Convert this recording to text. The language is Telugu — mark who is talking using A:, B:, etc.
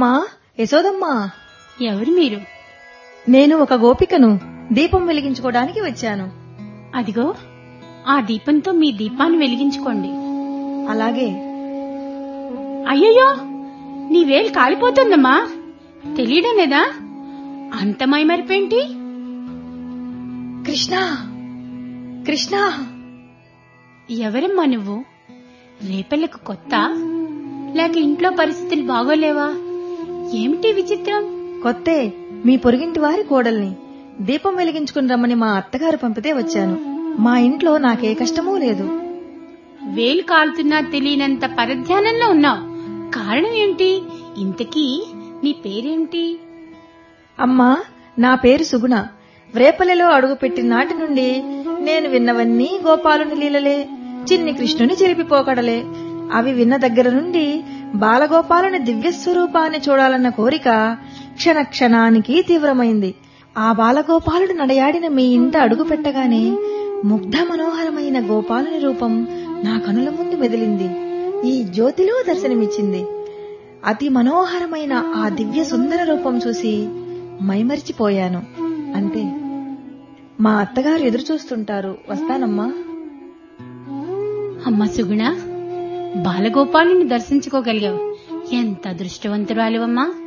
A: అమ్మా యశోదమ్మా
B: ఎవరు మీరు
A: నేను ఒక గోపికను దీపం వెలిగించుకోవడానికి వచ్చాను
B: అదిగో ఆ దీపంతో మీ దీపాన్ని వెలిగించుకోండి
A: అలాగే
B: అయ్యయ్యో నీ వేలు కాలిపోతుందమ్మా తెలియడం లేదా అంత మైమరిపేంటి
A: కృష్ణ కృష్ణ
B: ఎవరమ్మా నువ్వు రేపల్లకు కొత్త లేక ఇంట్లో పరిస్థితులు బాగోలేవా ఏమిటి విచిత్రం
A: కొత్తే మీ పొరుగింటి వారి కోడల్ని దీపం వెలిగించుకుని రమ్మని మా అత్తగారు పంపితే వచ్చాను మా ఇంట్లో నాకే కష్టమూ లేదు
B: వేలు కాలుతున్నా తెలియనంత పరధ్యానంలో ఉన్నావు కారణం ఏంటి ఇంతకీ నీ పేరేంటి
A: అమ్మా నా పేరు సుగుణ వ్రేపల్లెలో అడుగుపెట్టిన నాటి నుండి నేను విన్నవన్నీ గోపాలుని లీలలే చిన్ని కృష్ణుని చెరిపిపోకడలే అవి విన్న దగ్గర నుండి బాలగోపాలుని దివ్య స్వరూపాన్ని చూడాలన్న కోరిక క్షణ క్షణానికి తీవ్రమైంది ఆ బాలగోపాలుడు నడయాడిన మీ ఇంట అడుగు పెట్టగానే ముగ్ధ మనోహరమైన గోపాలుని రూపం నా కనుల ముందు మెదిలింది ఈ జ్యోతిలో దర్శనమిచ్చింది అతి మనోహరమైన ఆ దివ్య సుందర రూపం చూసి మైమరిచిపోయాను అంతే మా అత్తగారు ఎదురు చూస్తుంటారు వస్తానమ్మా
B: అమ్మ సుగుణ బాలగోపాలుని దర్శించుకోగలిగావు ఎంత అదృష్టవంతురాలివమ్మా